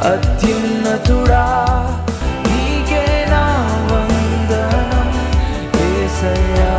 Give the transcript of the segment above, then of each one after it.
అత్యున్నతుడా నీకే నా వందనం యేసయ్యా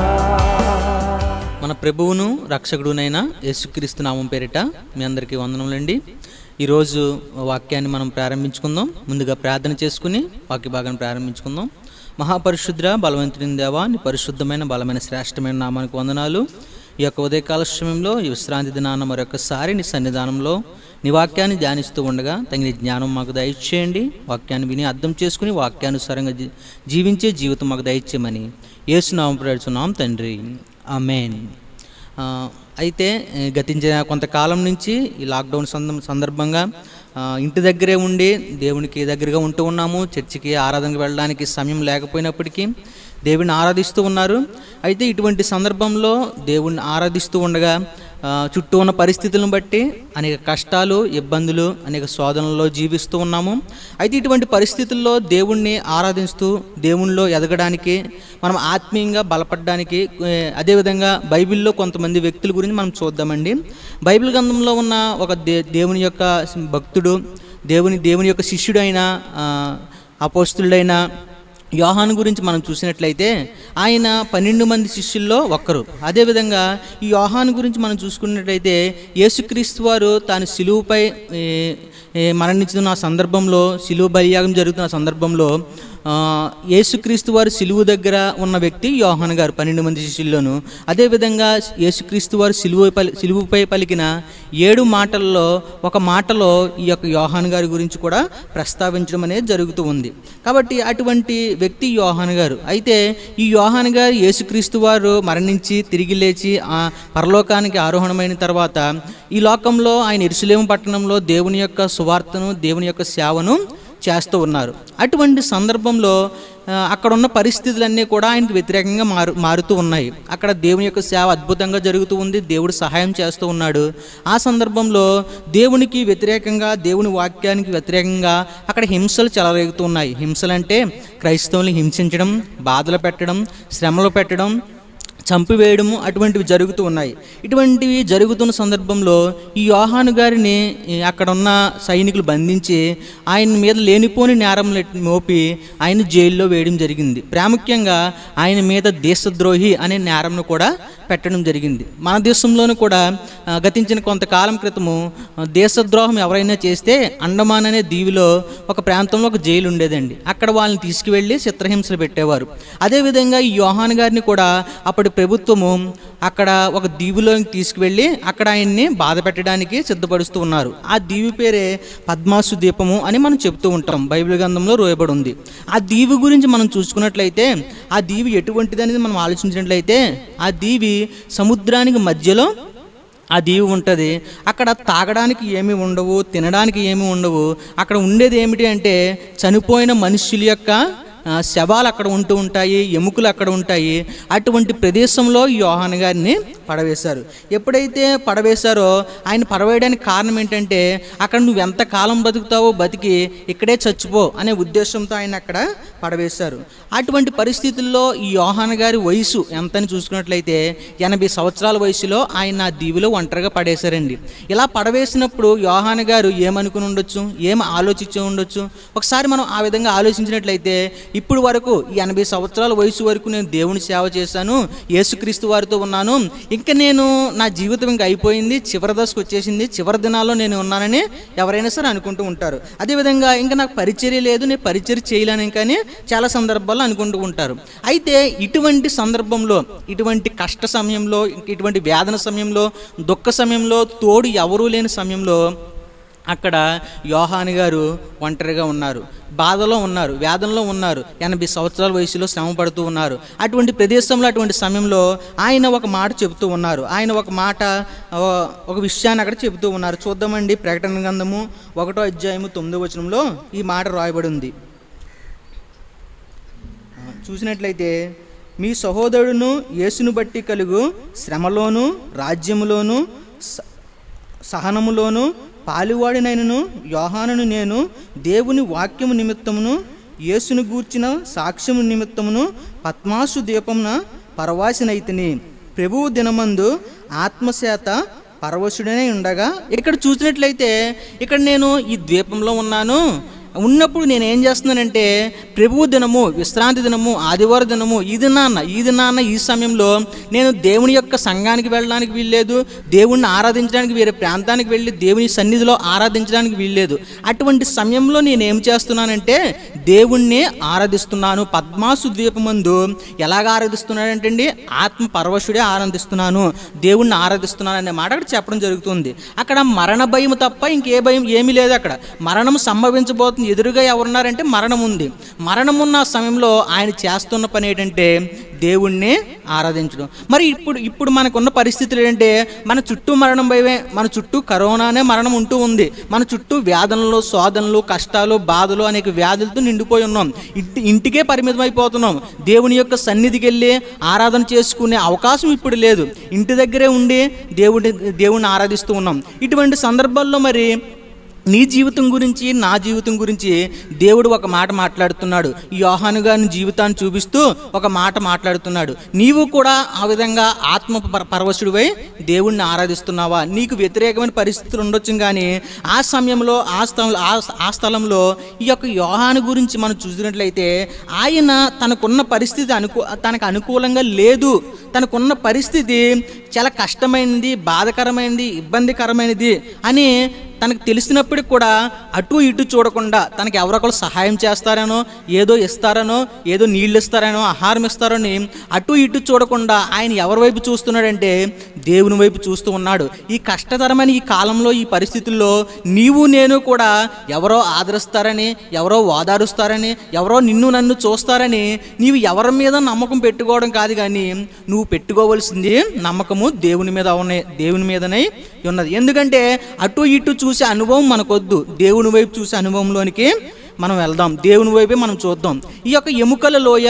మన ప్రభువును రక్షకుడునైన యేసుక్రీస్తు నామం పేరిట మీ అందరికీ వందనములండి ఈరోజు వాక్యాన్ని మనం ప్రారంభించుకుందాం ముందుగా ప్రార్థన చేసుకుని వాక్య భాగాన్ని ప్రారంభించుకుందాం మహాపరిశుద్ర బలవంతుని దేవా నీ పరిశుద్ధమైన బలమైన శ్రేష్టమైన నామానికి వందనాలు ఈ యొక్క ఉదయకాల సమయంలో ఈ విశ్రాంతి దినాన మరొకసారి నీ సన్నిధానంలో నీ వాక్యాన్ని ధ్యానిస్తూ ఉండగా తగిన జ్ఞానం మాకు దయచేయండి వాక్యాన్ని విని అర్థం చేసుకుని వాక్యానుసారంగా జీ- జీవించే జీవితం మాకు దయచేయమని ఏసునామం ప్రడుచున్నాం తండ్రి ఆమెన్ ఆ, అయితే ఏ, గతించిన కొంతకాలం నుంచి ఈ లాక్డౌన్ సంద- సందర్భంగా ఆ, ఇంటి దగ్గరే ఉండి దేవునికి దగ్గరగా ఉంటూ ఉన్నాము చర్చికి ఆరాధనకు వెళ్ళడానికి సమయం లేకపోయినప్పటికీ దేవుని ఆరాధిస్తూ ఉన్నారు అయితే ఇటువంటి సందర్భంలో దేవుణ్ణి ఆరాధిస్తూ ఉండగా ఆ, చుట్టూ ఉన్న పరిస్థితులను బట్టి అనేక కష్టాలు ఇబ్బందులు అనేక శోధనల్లో జీవిస్తూ ఉన్నాము అయితే ఇటువంటి పరిస్థితుల్లో దేవుణ్ణి ఆరాధిస్తూ దేవునిలో ఎదగడానికి మనం ఆత్మీయంగా బలపడడానికి ఏ, అదేవిధంగా బైబిల్లో కొంతమంది వ్యక్తుల గురించి మనం చూద్దామండి బైబిల్ గ్రంథంలో ఉన్న ఒక దే దేవుని యొక్క భక్తుడు దేవుని దేవుని యొక్క శిష్యుడైన ఆ, అపోస్తుడైన యోహాను గురించి మనం చూసినట్లయితే ఆయన పన్నెండు మంది శిష్యుల్లో ఒక్కరు అదేవిధంగా ఈ యోహాను గురించి మనం చూసుకున్నట్లయితే యేసుక్రీస్తు వారు తాను సిలువుపై ఏ, ఏ, మరణించిన సందర్భంలో సిలువు బలియాగం జరుగుతున్న సందర్భంలో ఆ, యేసుక్రీస్తు వారు సిలువు దగ్గర ఉన్న వ్యక్తి యోహాను గారు పన్నెండు మంది శిష్యుల్లోను అదేవిధంగా యేసుక్రీస్తు వారు సిలువు పలి సిలువుపై పలికిన ఏడు మాటల్లో ఒక మాటలో ఈ యొక్క యోహాను గారి గురించి కూడా ప్రస్తావించడం అనేది జరుగుతూ ఉంది కాబట్టి అటువంటి వ్యక్తి యోహాను గారు అయితే ఈ యోహాను గారు యేసుక్రీస్తు వారు మరణించి తిరిగి లేచి ఆ పరలోకానికి ఆరోహణమైన తర్వాత ఈ లోకంలో ఆయన ఇరుసులేము పట్టణంలో దేవుని యొక్క సువార్తను దేవుని యొక్క సేవను చేస్తూ ఉన్నారు అటువంటి సందర్భంలో ఆ, అక్కడ ఉన్న పరిస్థితులన్నీ కూడా ఆయనకు వ్యతిరేకంగా మారు మారుతూ ఉన్నాయి అక్కడ దేవుని యొక్క సేవ అద్భుతంగా జరుగుతూ ఉంది దేవుడు సహాయం చేస్తూ ఉన్నాడు ఆ సందర్భంలో దేవునికి వ్యతిరేకంగా దేవుని వాక్యానికి వ్యతిరేకంగా అక్కడ హింసలు చెలరేగుతూ ఉన్నాయి హింసలు అంటే క్రైస్తవుల్ని హింసించడం బాధలు పెట్టడం శ్రమలు పెట్టడం చంపివేయడము అటువంటివి జరుగుతూ ఉన్నాయి ఇటువంటివి జరుగుతున్న సందర్భంలో ఈ యోహాను గారిని ఈ అక్కడ ఉన్న సైనికులు బంధించి ఆయన మీద లేనిపోని నేరం మోపి ఆయన జైల్లో వేయడం జరిగింది ప్రాముఖ్యంగా ఆయన మీద దేశద్రోహి అనే నేరంను కూడా పెట్టడం జరిగింది మన దేశంలోనూ కూడా ఆ, గతించిన కొంతకాలం క్రితము ఆ, దేశద్రోహం ఎవరైనా చేస్తే అండమాన్ అనే దీవిలో ఒక ప్రాంతంలో ఒక జైలు ఉండేదండి అక్కడ వాళ్ళని తీసుకువెళ్ళి చిత్రహింసలు పెట్టేవారు అదేవిధంగా ఈ యోహాన్ గారిని కూడా అప్పటి ప్రభుత్వము అక్కడ ఒక దీవిలోకి తీసుకువెళ్ళి అక్కడ ఆయన్ని బాధ పెట్టడానికి సిద్ధపడుతూ ఉన్నారు ఆ దీవి పేరే పద్మాసు దీపము అని మనం చెప్తూ ఉంటాం బైబిల్ గ్రంథంలో రోయబడి ఉంది ఆ దీవి గురించి మనం చూసుకున్నట్లయితే ఆ దీవి ఎటువంటిది అనేది మనం ఆలోచించినట్లయితే ఆ దీవి సముద్రానికి మధ్యలో ఆ దీవి ఉంటుంది అక్కడ తాగడానికి ఏమీ ఉండవు తినడానికి ఏమీ ఉండవు అక్కడ ఉండేది ఏమిటి అంటే చనిపోయిన మనుష్యుల యొక్క ఆ, శవాలు అక్కడ ఉంటూ ఉంటాయి ఎముకలు అక్కడ ఉంటాయి అటువంటి ప్రదేశంలో ఈ యోహాన్ గారిని పడవేశారు ఎప్పుడైతే పడవేశారో ఆయన పడవేయడానికి కారణం ఏంటంటే అక్కడ నువ్వు ఎంత కాలం బతుకుతావో బతికి ఇక్కడే చచ్చిపో అనే ఉద్దేశంతో ఆయన అక్కడ పడవేశారు అటువంటి పరిస్థితుల్లో ఈ యోహాన్ గారి వయసు ఎంతని చూసుకున్నట్లయితే ఎనభై సంవత్సరాల వయసులో ఆయన ఆ దీవిలో ఒంటరిగా పడేశారండి ఇలా పడవేసినప్పుడు యోహాన్ గారు ఏమనుకుని ఉండొచ్చు ఏం ఆలోచించి ఉండొచ్చు ఒకసారి మనం ఆ విధంగా ఆలోచించినట్లయితే ఇప్పుడు వరకు ఈ ఎనభై సంవత్సరాల వయసు వరకు నేను దేవుని సేవ చేశాను యేసుక్రీస్తు వారితో ఉన్నాను ఇంకా నేను నా జీవితం ఇంకా అయిపోయింది చివరి దశకు వచ్చేసింది చివరి దినాల్లో నేను ఉన్నానని ఎవరైనా సరే అనుకుంటూ ఉంటారు అదేవిధంగా ఇంకా నాకు పరిచర్య లేదు నేను పరిచర్య చేయలేను కానీ చాలా సందర్భాల్లో అనుకుంటూ ఉంటారు అయితే ఇటువంటి సందర్భంలో ఇటువంటి కష్ట సమయంలో ఇటువంటి వేదన సమయంలో దుఃఖ సమయంలో తోడు ఎవరూ లేని సమయంలో అక్కడ యోహాని గారు ఒంటరిగా ఉన్నారు బాధలో ఉన్నారు వేదనలో ఉన్నారు ఎనభై సంవత్సరాల వయసులో శ్రమ పడుతూ ఉన్నారు అటువంటి ప్రదేశంలో అటువంటి సమయంలో ఆయన ఒక మాట చెబుతూ ఉన్నారు ఆయన ఒక మాట ఆ, ఒక విషయాన్ని అక్కడ చెబుతూ ఉన్నారు చూద్దామండి ప్రకటన గ్రంథము ఒకటో అధ్యాయము తొమ్మిదో వచనంలో ఈ మాట రాయబడి ఉంది ఆ, చూసినట్లయితే మీ సహోదరుడును యేసును బట్టి కలుగు శ్రమలోను రాజ్యములోను స- సహనములోను పాలువాడినైనను యోహానును నేను దేవుని వాక్యము నిమిత్తమును యేసును గూర్చిన సాక్ష్యము నిమిత్తమును పద్మాసు దీపమున పరవాసినైతిని ప్రభువు దినమందు ఆత్మశాత పరవశుడనే ఉండగా ఇక్కడ చూసినట్లయితే ఇక్కడ నేను ఈ ద్వీపంలో ఉన్నాను ఉన్నప్పుడు నేను ఏం చేస్తున్నానంటే ప్రభువు దినము విశ్రాంతి దినము ఆదివారం దినము ఈ దినాన్న ఈ దినాన్న ఈ సమయంలో నేను దేవుని యొక్క సంఘానికి వెళ్ళడానికి వీల్లేదు దేవుణ్ణి ఆరాధించడానికి వేరే ప్రాంతానికి వెళ్ళి దేవుని సన్నిధిలో ఆరాధించడానికి వీల్లేదు అటువంటి సమయంలో నేను ఏం చేస్తున్నానంటే దేవుణ్ణి ఆరాధిస్తున్నాను పద్మాసు ద్వీపమందు ఎలాగ ఆరాధిస్తున్నానంటే ఆత్మ పరవశుడే ఆనందిస్తున్నాను దేవుణ్ణి ఆరాధిస్తున్నాను అనే మాట అక్కడ చెప్పడం జరుగుతుంది అక్కడ మరణ భయం తప్ప ఇంకే భయం ఏమీ లేదు అక్కడ మరణం సంభవించబోతుంది ఎదురుగా ఎవరున్నారంటే మరణం ఉంది మరణం ఉన్న సమయంలో ఆయన చేస్తున్న పని ఏంటంటే దేవుణ్ణి ఆరాధించడం మరి ఇప్పుడు ఇప్పుడు మనకున్న పరిస్థితులు ఏంటంటే మన చుట్టూ మరణం భయమే మన చుట్టూ కరోనానే మరణం ఉంటూ ఉంది మన చుట్టూ వేదనలు శోధనలు కష్టాలు బాధలు అనేక వ్యాధులతో నిండిపోయి ఉన్నాం ఇంటి ఇంటికే పరిమితం అయిపోతున్నాం దేవుని యొక్క సన్నిధికి వెళ్ళి ఆరాధన చేసుకునే అవకాశం ఇప్పుడు లేదు ఇంటి దగ్గరే ఉండి దేవుడి దేవుణ్ణి ఆరాధిస్తూ ఉన్నాం ఇటువంటి సందర్భాల్లో మరి నీ జీవితం గురించి నా జీవితం గురించి దేవుడు ఒక మాట మాట్లాడుతున్నాడు ఈ యోహాను గారిని జీవితాన్ని చూపిస్తూ ఒక మాట మాట్లాడుతున్నాడు నీవు కూడా ఆ విధంగా ఆత్మ పర- పరవశుడివై దేవుణ్ణి ఆరాధిస్తున్నావా నీకు వ్యతిరేకమైన పరిస్థితులు ఉండొచ్చు కానీ ఆ సమయంలో ఆ స్థలంలో ఆ- ఆ స్థలంలో ఈ యొక్క యోహాను గురించి మనం చూసినట్లయితే ఆయన తనకున్న పరిస్థితి అనుకూ తనకు అనుకూలంగా లేదు తనకున్న పరిస్థితి చాలా కష్టమైనది బాధకరమైనది ఇబ్బందికరమైనది అని తనకు తెలిసినప్పటికి కూడా అటు ఇటు చూడకుండా తనకి ఎవరొకరు సహాయం చేస్తారనో ఏదో ఇస్తారనో ఏదో నీళ్ళు ఇస్తారనో ఆహారం ఇస్తారని అటు ఇటు చూడకుండా ఆయన ఎవరి వైపు చూస్తున్నాడంటే దేవుని వైపు చూస్తూ ఉన్నాడు ఈ కష్టతరమైన ఈ కాలంలో ఈ పరిస్థితుల్లో నీవు నేను కూడా ఎవరో ఆదరిస్తారని ఎవరో ఓదారుస్తారని ఎవరో నిన్ను నన్ను చూస్తారని నీవు ఎవరి మీద నమ్మకం పెట్టుకోవడం కాదు కానీ నువ్వు పెట్టుకోవలసింది నమ్మకము దేవుని మీద ఉన్నాయి దేవుని మీదనే ఉన్నది ఎందుకంటే అటు ఇటు చూసే అనుభవం మనకొద్దు దేవుని వైపు చూసే అనుభవంలోనికి మనం వెళ్దాం దేవుని వైపే మనం చూద్దాం ఈ యొక్క ఎముకల లోయ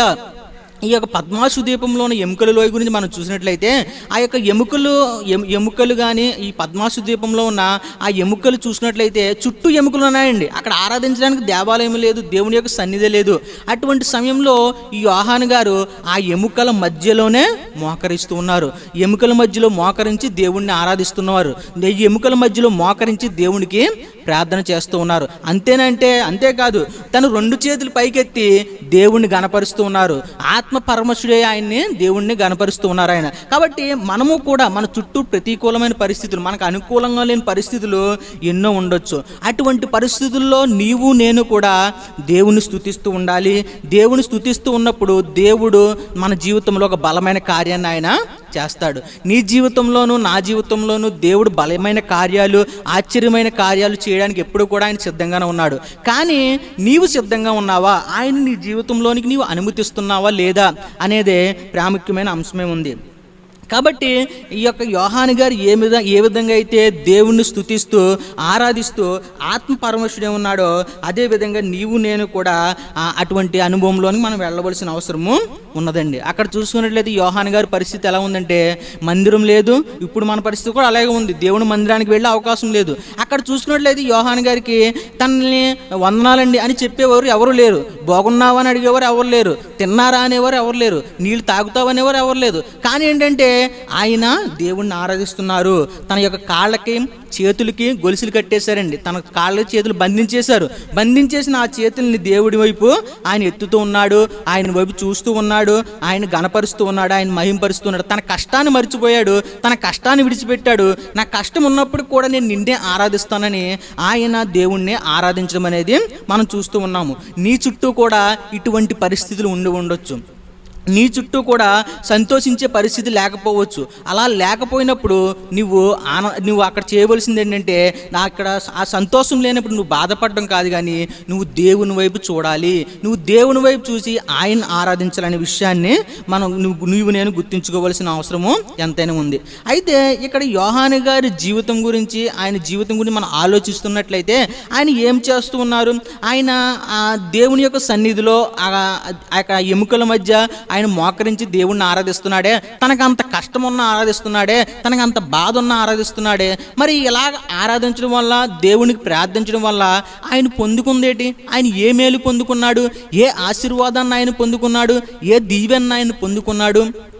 ఈ యొక్క పద్మాసు ద్వీపంలో ఉన్న ఎముకల లోయ గురించి మనం చూసినట్లయితే ఆ యొక్క ఎముకలు ఎము- ఎముకలు కానీ ఈ పద్మాసు ద్వీపంలో ఉన్న ఆ ఎముకలు చూసినట్లయితే చుట్టూ ఎముకలు ఉన్నాయండి అక్కడ ఆరాధించడానికి దేవాలయం లేదు దేవుని యొక్క సన్నిధి లేదు అటువంటి సమయంలో ఈ యోహాను గారు ఆ ఎముకల మధ్యలోనే మోకరిస్తూ ఉన్నారు ఎముకల మధ్యలో మోకరించి దేవుణ్ణి ఆరాధిస్తున్నారు ఈ ఎముకల మధ్యలో మోకరించి దేవునికి ప్రార్థన చేస్తూ ఉన్నారు అంతేనంటే అంతేకాదు తను రెండు చేతులు పైకెత్తి దేవుణ్ణి గనపరుస్తూ ఉన్నారు ఆత్మ పరమశుడే ఆయన్ని దేవుణ్ణి గనపరుస్తూ ఉన్నారు ఆయన కాబట్టి మనము కూడా మన చుట్టూ ప్రతికూలమైన పరిస్థితులు మనకు అనుకూలంగా లేని పరిస్థితులు ఎన్నో ఉండొచ్చు అటువంటి పరిస్థితుల్లో నీవు నేను కూడా దేవుని స్తుతిస్తూ ఉండాలి దేవుని స్తుతిస్తూ ఉన్నప్పుడు దేవుడు మన జీవితంలో ఒక బలమైన కార్యాన్ని ఆయన చేస్తాడు నీ జీవితంలోనూ నా జీవితంలోనూ దేవుడు బలమైన కార్యాలు ఆశ్చర్యమైన కార్యాలు చేయడానికి ఎప్పుడు కూడా ఆయన సిద్ధంగానే ఉన్నాడు కానీ నీవు సిద్ధంగా ఉన్నావా ఆయన నీ జీవితంలోనికి నీవు అనుమతిస్తున్నావా లేదా అనేదే ప్రాముఖ్యమైన అంశమే ఉంది కాబట్టి ఈ యొక్క యోహాని గారు ఏ విధంగా ఏ విధంగా అయితే దేవుణ్ణి స్తుతిస్తూ ఆరాధిస్తూ ఆత్మ పరమేశ్వరుడే ఉన్నాడో అదే విధంగా నీవు నేను కూడా ఆ, అటువంటి అనుభవంలోనికి మనం వెళ్ళవలసిన అవసరము ఉన్నదండి అక్కడ చూసుకున్నట్లయితే యోహాన్ గారి పరిస్థితి ఎలా ఉందంటే మందిరం లేదు ఇప్పుడు మన పరిస్థితి కూడా అలాగే ఉంది దేవుని మందిరానికి వెళ్ళే అవకాశం లేదు అక్కడ చూసుకున్నట్లయితే యోహాన్ గారికి తనని వందనాలండి అని చెప్పేవారు ఎవరు లేరు బాగున్నావా అని అడిగేవారు ఎవరు లేరు తిన్నారా అనేవారు ఎవరు లేరు నీళ్ళు తాగుతావు అనేవారు ఎవరు లేదు కానీ ఏంటంటే ఆయన దేవుణ్ణి ఆరాధిస్తున్నారు తన యొక్క కాళ్ళకి చేతులకి గొలుసులు కట్టేశారండి తన కాళ్ళ చేతులు బంధించేశారు బంధించేసిన ఆ చేతుల్ని దేవుడి వైపు ఆయన ఎత్తుతూ ఉన్నాడు ఆయన వైపు చూస్తూ ఉన్నాడు ఆయన గణపరుస్తూ ఉన్నాడు ఆయన మహింపరుస్తున్నాడు తన కష్టాన్ని మర్చిపోయాడు తన కష్టాన్ని విడిచిపెట్టాడు నా కష్టం ఉన్నప్పుడు కూడా నేను నిన్నే ఆరాధిస్తానని ఆయన దేవుణ్ణి ఆరాధించడం అనేది మనం చూస్తూ ఉన్నాము నీ చుట్టూ కూడా ఇటువంటి పరిస్థితులు ఉండి ఉండొచ్చు నీ చుట్టూ కూడా సంతోషించే పరిస్థితి లేకపోవచ్చు అలా లేకపోయినప్పుడు నువ్వు ఆన నువ్వు అక్కడ చేయవలసింది ఏంటంటే నా అక్కడ ఆ సంతోషం లేనప్పుడు నువ్వు బాధపడడం కాదు కానీ నువ్వు దేవుని వైపు చూడాలి నువ్వు దేవుని వైపు చూసి ఆయన ఆరాధించాలనే విషయాన్ని మనం నువ్వు నువ్వు నేను గుర్తుంచుకోవాల్సిన అవసరము ఎంతైనా ఉంది అయితే ఇక్కడ యోహాని గారి జీవితం గురించి ఆయన జీవితం గురించి మనం ఆలోచిస్తున్నట్లయితే ఆయన ఏం చేస్తూ ఉన్నారు ఆయన ఆ దేవుని యొక్క సన్నిధిలో ఆ ఆ యొక్క ఎముకల మధ్య ఆయన మోకరించి దేవుణ్ణి ఆరాధిస్తున్నాడే తనకు అంత కష్టం ఉన్న ఆరాధిస్తున్నాడే తనకు అంత బాధ ఉన్న ఆరాధిస్తున్నాడే మరి ఇలాగ ఆరాధించడం వల్ల దేవునికి ప్రార్థించడం వల్ల ఆయన పొందుకుందేటి ఆయన ఏ మేలు పొందుకున్నాడు ఏ ఆశీర్వాదాన్ని ఆయన పొందుకున్నాడు ఏ దీవెన్న ఆయన పొందుకున్నాడు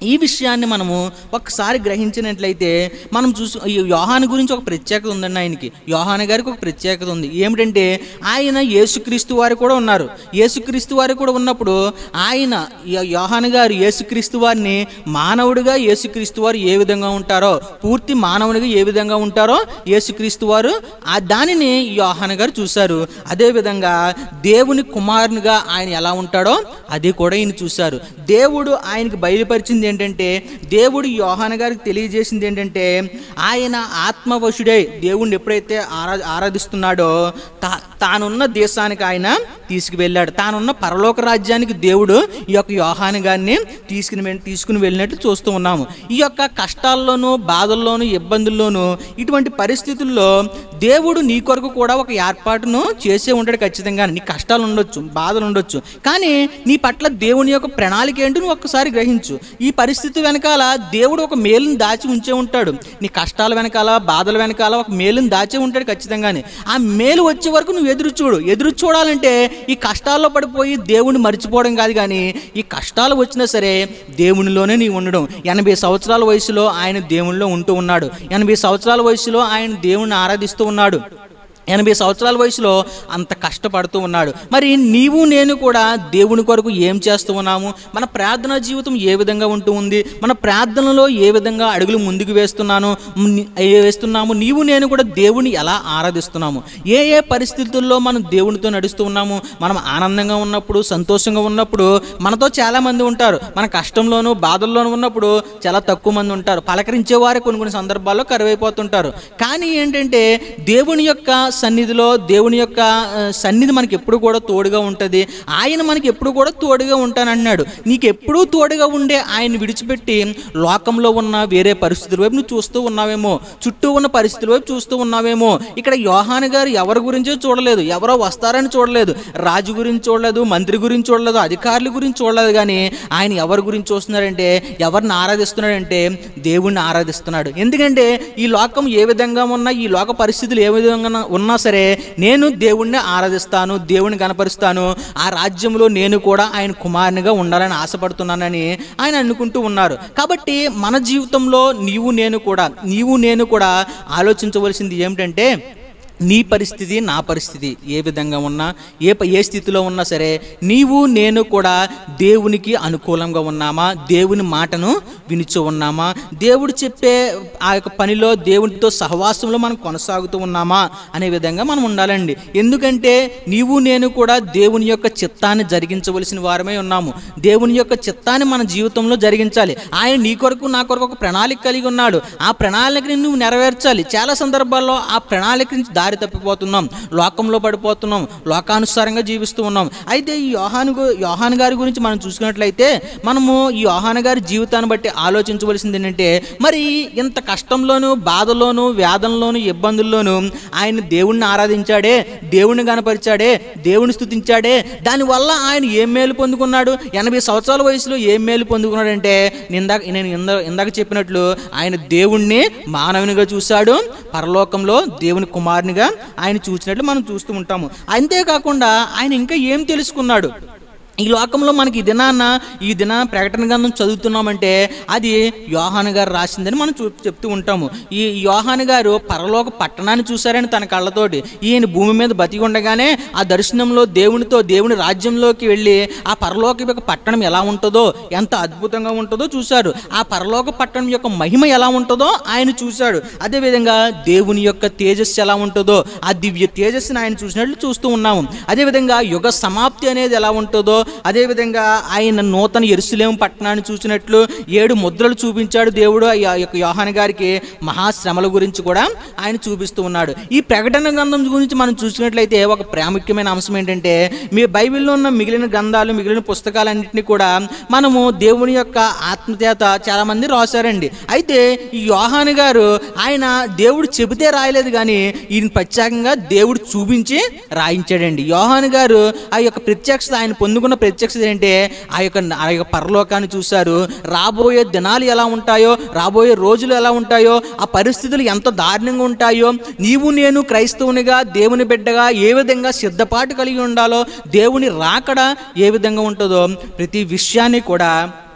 ఈ విషయాన్ని మనము ఒక్కసారి గ్రహించినట్లయితే మనం చూసు ఈ యోహాను గురించి ఒక ప్రత్యేకత ఉందండి ఆయనకి యోహాను గారికి ఒక ప్రత్యేకత ఉంది ఏమిటంటే ఆయన యేసుక్రీస్తు వారు కూడా ఉన్నారు యేసుక్రీస్తు వారు కూడా ఉన్నప్పుడు ఆయన యో- యోహాను గారు యేసుక్రీస్తు వారిని మానవుడిగా యేసుక్రీస్తు వారు ఏ విధంగా ఉంటారో పూర్తి మానవునిగా ఏ విధంగా ఉంటారో యేసుక్రీస్తు వారు ఆ దానిని యోహాను గారు చూశారు అదేవిధంగా దేవుని కుమారునిగా ఆయన ఎలా ఉంటాడో అది కూడా ఈయన చూశారు దేవుడు ఆయనకి బయలుపరిచింది ఏంటంటే దేవుడు యోహాన గారికి తెలియజేసింది ఏంటంటే ఆయన ఆత్మవశుడై దేవుణ్ణి ఎప్పుడైతే ఆరా ఆరాధిస్తున్నాడో తా తానున్న దేశానికి ఆయన తీసుకువెళ్ళాడు తానున్న పరలోక రాజ్యానికి దేవుడు ఈ యొక్క యోహాను గారిని తీసుకుని వెళ్- తీసుకుని వెళ్ళినట్లు చూస్తూ ఉన్నాము ఈ యొక్క కష్టాల్లోనూ బాధల్లోనూ ఇబ్బందుల్లోనూ ఇటువంటి పరిస్థితుల్లో దేవుడు నీ కొరకు కూడా ఒక ఏర్పాటును చేసే ఉంటాడు ఖచ్చితంగా నీ కష్టాలు ఉండొచ్చు బాధలు ఉండొచ్చు కానీ నీ పట్ల దేవుని యొక్క ప్రణాళిక ఏంటో నువ్వు ఒక్కసారి గ్రహించు ఈ పరిస్థితి వెనకాల దేవుడు ఒక మేలుని దాచి ఉంచే ఉంటాడు నీ కష్టాల వెనకాల బాధల వెనకాల ఒక మేలుని దాచే ఉంటాడు ఖచ్చితంగానే ఆ మేలు వచ్చే వరకు నువ్వు ఎదురు చూడు ఎదురు చూడాలంటే ఈ కష్టాల్లో పడిపోయి దేవుణ్ణి మర్చిపోవడం కాదు కానీ ఈ కష్టాలు వచ్చినా సరే దేవునిలోనే నీవు ఉండడం ఎనభై సంవత్సరాల వయసులో ఆయన దేవునిలో ఉంటూ ఉన్నాడు ఎనభై సంవత్సరాల వయసులో ఆయన దేవుణ్ణి ఆరాధిస్తూ ఉన్నాడు ఎనభై సంవత్సరాల వయసులో అంత కష్టపడుతూ ఉన్నాడు మరి నీవు నేను కూడా దేవుని కొరకు ఏం చేస్తూ ఉన్నాము మన ప్రార్థనా జీవితం ఏ విధంగా ఉంటూ ఉంది మన ప్రార్థనలో ఏ విధంగా అడుగులు ముందుకు వేస్తున్నాను ని- ఏ వేస్తున్నాము నీవు నేను కూడా దేవుని ఎలా ఆరాధిస్తున్నాము ఏ ఏ పరిస్థితుల్లో మనం దేవునితో నడుస్తూ ఉన్నాము మనం ఆనందంగా ఉన్నప్పుడు సంతోషంగా ఉన్నప్పుడు మనతో చాలా మంది ఉంటారు మన కష్టంలోనూ బాధల్లోనూ ఉన్నప్పుడు చాలా తక్కువ మంది ఉంటారు పలకరించే వారే కొన్ని కొన్ని సందర్భాల్లో కరువైపోతుంటారు కానీ ఏంటంటే దేవుని యొక్క సన్నిధిలో దేవుని యొక్క ఆ, సన్నిధి మనకి ఎప్పుడు కూడా తోడుగా ఉంటుంది ఆయన మనకి ఎప్పుడు కూడా తోడుగా ఉంటానన్నాడు నీకు ఎప్పుడూ తోడుగా ఉండే ఆయన విడిచిపెట్టి లోకంలో ఉన్న వేరే పరిస్థితుల వైపు నువ్వు చూస్తూ ఉన్నావేమో చుట్టూ ఉన్న పరిస్థితుల వైపు చూస్తూ ఉన్నావేమో ఇక్కడ యోహాన్ గారు ఎవరి గురించో చూడలేదు ఎవరో వస్తారని చూడలేదు రాజు గురించి చూడలేదు మంత్రి గురించి చూడలేదు అధికారుల గురించి చూడలేదు కానీ ఆయన ఎవరి గురించి చూస్తున్నాడంటే ఎవరిని ఆరాధిస్తున్నాడంటే దేవుణ్ణి ఆరాధిస్తున్నాడు ఎందుకంటే ఈ లోకం ఏ విధంగా ఉన్నా ఈ లోక పరిస్థితులు ఏ విధంగా ఉన్నా సరే నేను దేవుణ్ణి ఆరాధిస్తాను దేవుణ్ణి కనపరుస్తాను ఆ రాజ్యంలో నేను కూడా ఆయన కుమారునిగా ఉండాలని ఆశపడుతున్నానని ఆయన అనుకుంటూ ఉన్నారు కాబట్టి మన జీవితంలో నీవు నేను కూడా నీవు నేను కూడా ఆలోచించవలసింది ఏమిటంటే నీ పరిస్థితి నా పరిస్థితి ఏ విధంగా ఉన్నా ఏ ప- ఏ స్థితిలో ఉన్నా సరే నీవు నేను కూడా దేవునికి అనుకూలంగా ఉన్నామా దేవుని మాటను వినుచు ఉన్నామా దేవుడు చెప్పే ఆ యొక్క పనిలో దేవునితో సహవాసంలో మనం కొనసాగుతూ ఉన్నామా అనే విధంగా మనం ఉండాలండి ఎందుకంటే నీవు నేను కూడా దేవుని యొక్క చిత్తాన్ని జరిగించవలసిన వారమే ఉన్నాము దేవుని యొక్క చిత్తాన్ని మన జీవితంలో జరిగించాలి ఆయన నీ కొరకు నా కొరకు ఒక ప్రణాళిక కలిగి ఉన్నాడు ఆ ప్రణాళికని నువ్వు నెరవేర్చాలి చాలా సందర్భాల్లో ఆ ప్రణాళిక నుంచి దారి తప్పిపోతున్నాం లోకంలో పడిపోతున్నాం లోకానుసారంగా జీవిస్తూ ఉన్నాం అయితే ఈ యోహాను గు- యోహాను గారి గురించి మనం చూసుకున్నట్లయితే మనము ఈ యోహాను గారి జీవితాన్ని బట్టి ఆలోచించవలసింది ఏంటంటే మరి ఇంత కష్టంలోను బాధలోను వేదనలోను ఇబ్బందుల్లోనూ ఆయన దేవుణ్ణి ఆరాధించాడే దేవుణ్ణి గనపరిచాడే దేవుని స్థుతించాడే దానివల్ల ఆయన ఏం మేలు పొందుకున్నాడు ఎనభై సంవత్సరాల వయసులో ఏం మేలు పొందుకున్నాడంటే ఇందాక నేను ఇందా ఇందాక చెప్పినట్లు ఆయన దేవుణ్ణి మానవునిగా చూశాడు పరలోకంలో దేవుని కుమారునిగా ఆయన చూసినట్లు మనం చూస్తూ ఉంటాము అంతేకాకుండా ఆయన ఇంకా ఏం తెలుసుకున్నాడు ఈ లోకంలో మనకి ఈ దినాన్న ఈ దిన ప్రకటన గ్రంథం చదువుతున్నామంటే అది యోహాను గారు రాసిందని మనం చూ చెప్తూ ఉంటాము ఈ యోహాను గారు పరలోక పట్టణాన్ని చూశారని తన కళ్ళతోటి ఈయన భూమి మీద బతికి ఉండగానే ఆ దర్శనంలో దేవునితో దేవుని రాజ్యంలోకి వెళ్ళి ఆ పరలోక యొక్క పట్టణం ఎలా ఉంటుందో ఎంత అద్భుతంగా ఉంటుందో చూశారు ఆ పరలోక పట్టణం యొక్క మహిమ ఎలా ఉంటుందో ఆయన చూశాడు అదేవిధంగా దేవుని యొక్క తేజస్సు ఎలా ఉంటుందో ఆ దివ్య తేజస్సుని ఆయన చూసినట్లు చూస్తూ ఉన్నాము అదేవిధంగా యుగ సమాప్తి అనేది ఎలా ఉంటుందో అదేవిధంగా ఆయన నూతన ఎరుసలేం పట్టణాన్ని చూసినట్లు ఏడు ముద్రలు చూపించాడు దేవుడు ఆ యొక్క యోహాన్ గారికి మహాశ్రమల గురించి కూడా ఆయన చూపిస్తూ ఉన్నాడు ఈ ప్రకటన గ్రంథం గురించి మనం చూసినట్లయితే ఒక ప్రాముఖ్యమైన అంశం ఏంటంటే మీ బైబిల్లో ఉన్న మిగిలిన గ్రంథాలు మిగిలిన పుస్తకాలన్నింటినీ కూడా మనము దేవుని యొక్క ఆత్మచేత చాలా మంది రాశారండి అయితే ఈ యోహాను గారు ఆయన దేవుడు చెబితే రాయలేదు కానీ ఈయన ప్రత్యేకంగా దేవుడు చూపించి రాయించాడండి యోహాను గారు ఆ యొక్క ప్రత్యక్షత ఆయన పొందుకున్న ప్రత్యక్షత ఏంటంటే ఆ యొక్క ఆ యొక్క పరలోకాన్ని చూశారు రాబోయే దినాలు ఎలా ఉంటాయో రాబోయే రోజులు ఎలా ఉంటాయో ఆ పరిస్థితులు ఎంత దారుణంగా ఉంటాయో నీవు నేను క్రైస్తవునిగా దేవుని బిడ్డగా ఏ విధంగా సిద్ధపాటు కలిగి ఉండాలో దేవుని రాకడ ఏ విధంగా ఉంటుందో ప్రతి విషయాన్ని కూడా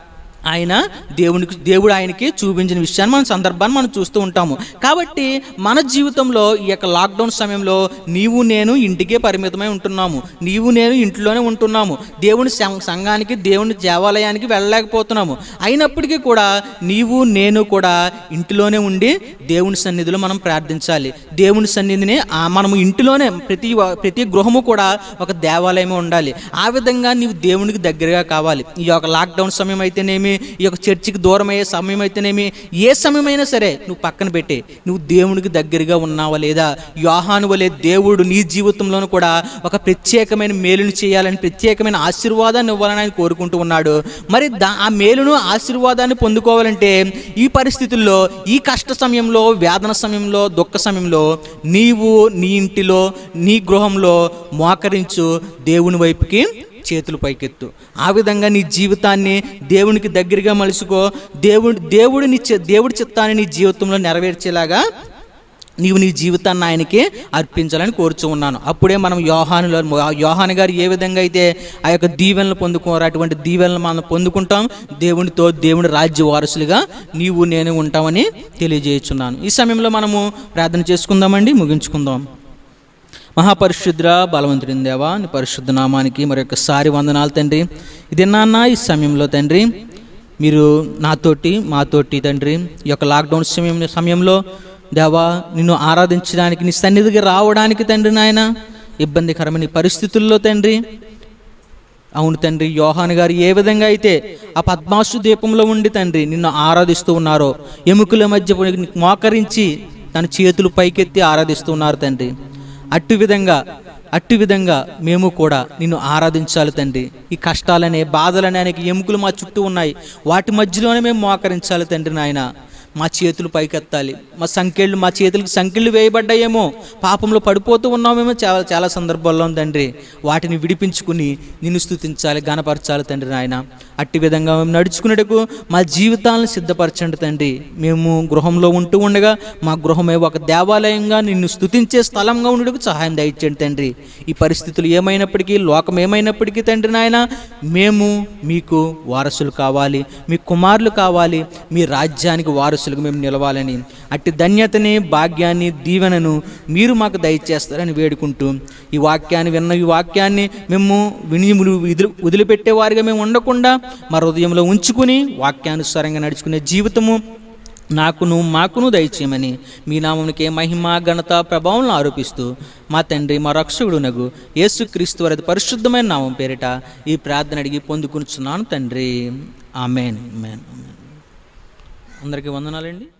ఆయన దేవునికి దేవుడు ఆయనకి చూపించిన విషయాన్ని మన సందర్భాన్ని మనం చూస్తూ ఉంటాము కాబట్టి మన జీవితంలో ఈ యొక్క లాక్డౌన్ సమయంలో నీవు నేను ఇంటికే పరిమితమై ఉంటున్నాము నీవు నేను ఇంట్లోనే ఉంటున్నాము దేవుని సం- సంఘానికి దేవుని దేవాలయానికి వెళ్ళలేకపోతున్నాము అయినప్పటికీ కూడా నీవు నేను కూడా ఇంటిలోనే ఉండి దేవుని సన్నిధిలో మనం ప్రార్థించాలి దేవుని సన్నిధిని ఆ మనము ఇంటిలోనే ప్రతి వా- ప్రతి గృహము కూడా ఒక దేవాలయమే ఉండాలి ఆ విధంగా నీవు దేవునికి దగ్గరగా కావాలి ఈ యొక్క లాక్డౌన్ సమయం అయితేనేమి ఈ యొక్క చర్చికి దూరం అయ్యే సమయం అయితేనేమి ఏ సమయమైనా సరే నువ్వు పక్కన పెట్టి నువ్వు దేవునికి దగ్గరగా ఉన్నావా లేదా యోహాను వలె దేవుడు నీ జీవితంలోనూ కూడా ఒక ప్రత్యేకమైన మేలును చేయాలని ప్రత్యేకమైన ఆశీర్వాదాన్ని ఇవ్వాలని ఆయన కోరుకుంటూ ఉన్నాడు మరి దా ఆ మేలును ఆశీర్వాదాన్ని పొందుకోవాలంటే ఈ పరిస్థితుల్లో ఈ కష్ట సమయంలో వేదన సమయంలో దుఃఖ సమయంలో నీవు నీ ఇంటిలో నీ గృహంలో మోకరించు దేవుని వైపుకి చేతులు పైకెత్తు ఆ విధంగా నీ జీవితాన్ని దేవునికి దగ్గరగా మలుసుకో దేవుడి దేవుడి నీ చి- దేవుడి చిత్తాన్ని నీ జీవితంలో నెరవేర్చేలాగా నీవు నీ జీవితాన్ని ఆయనకి అర్పించాలని కోరుచు ఉన్నాను అప్పుడే మనం యోహానులో యోహాను గారు ఏ విధంగా అయితే ఆ యొక్క దీవెనలు పొందుకోరు అటువంటి దీవెనలు మనం పొందుకుంటాం దేవునితో దేవుని రాజ్య వారసులుగా నీవు నేను ఉంటామని తెలియజేయుచున్నాను ఈ సమయంలో మనము ప్రార్థన చేసుకుందామండి ముగించుకుందాం మహాపరిశుద్ర బలవంతుడిని దేవా నీ పరిశుద్ధ నామానికి మరొకసారి వందనాలు తండ్రి ఇది నాన్న ఈ సమయంలో తండ్రి మీరు నాతోటి మాతోటి తండ్రి ఈ యొక్క లాక్డౌన్ సమయం సమయంలో దేవా నిన్ను ఆరాధించడానికి నీ సన్నిధికి రావడానికి తండ్రి నాయన ఇబ్బందికరమైన ఈ పరిస్థితుల్లో తండ్రి అవును తండ్రి యోహాన్ గారు ఏ విధంగా అయితే ఆ పద్మాసు దీపంలో ఉండి తండ్రి నిన్ను ఆరాధిస్తూ ఉన్నారో ఎముకల మధ్య మోకరించి తన చేతులు పైకెత్తి ఆరాధిస్తూ ఉన్నారు తండ్రి అట్టి విధంగా అట్టి విధంగా మేము కూడా నిన్ను ఆరాధించాలి తండ్రి ఈ కష్టాలనే బాధలనే అనేక ఎముకలు మా చుట్టూ ఉన్నాయి వాటి మధ్యలోనే మేము మోకరించాలి తండ్రి నాయన మా చేతులు పైకెత్తాలి మా సంఖ్యలు మా చేతులకు సంఖ్యలు వేయబడ్డాయేమో పాపంలో పడిపోతూ ఉన్నామేమో చాలా చాలా సందర్భాల్లో తండ్రి వాటిని విడిపించుకుని నిన్ను స్తుతించాలి గనపరచాలి తండ్రి నాయన అట్టి విధంగా మేము నడుచుకునేటకు మా జీవితాలను సిద్ధపరచండి తండ్రి మేము గృహంలో ఉంటూ ఉండగా మా గృహమే ఒక దేవాలయంగా నిన్ను స్తుతించే స్థలంగా ఉండటకు సహాయం దయచేయండి తండ్రి ఈ పరిస్థితులు ఏమైనప్పటికీ లోకం ఏమైనప్పటికీ తండ్రి నాయన మేము మీకు వారసులు కావాలి మీ కుమారులు కావాలి మీ రాజ్యానికి వారసులుగా మేము నిలవాలని అట్టి ధన్యతని భాగ్యాన్ని దీవెనను మీరు మాకు దయచేస్తారని వేడుకుంటూ ఈ వాక్యాన్ని విన్న ఈ వాక్యాన్ని మేము విని వదిలి వదిలిపెట్టే వారిగా మేము ఉండకుండా మా హృదయంలో ఉంచుకుని వాక్యానుసారంగా నడుచుకునే జీవితము నాకును మాకును దయచేయమని మీ నామమునికే మహిమ ఘనత ప్రభావం ఆరోపిస్తూ మా తండ్రి మా రక్షకుడు నగు యేసుక్రీస్తు వారి పరిశుద్ధమైన నామం పేరిట ఈ ప్రార్థన అడిగి పొందుకునిచున్నాను తండ్రి ఆమెన్ ఆమెన్ ఆమెన్ అందరికీ వందనాలండి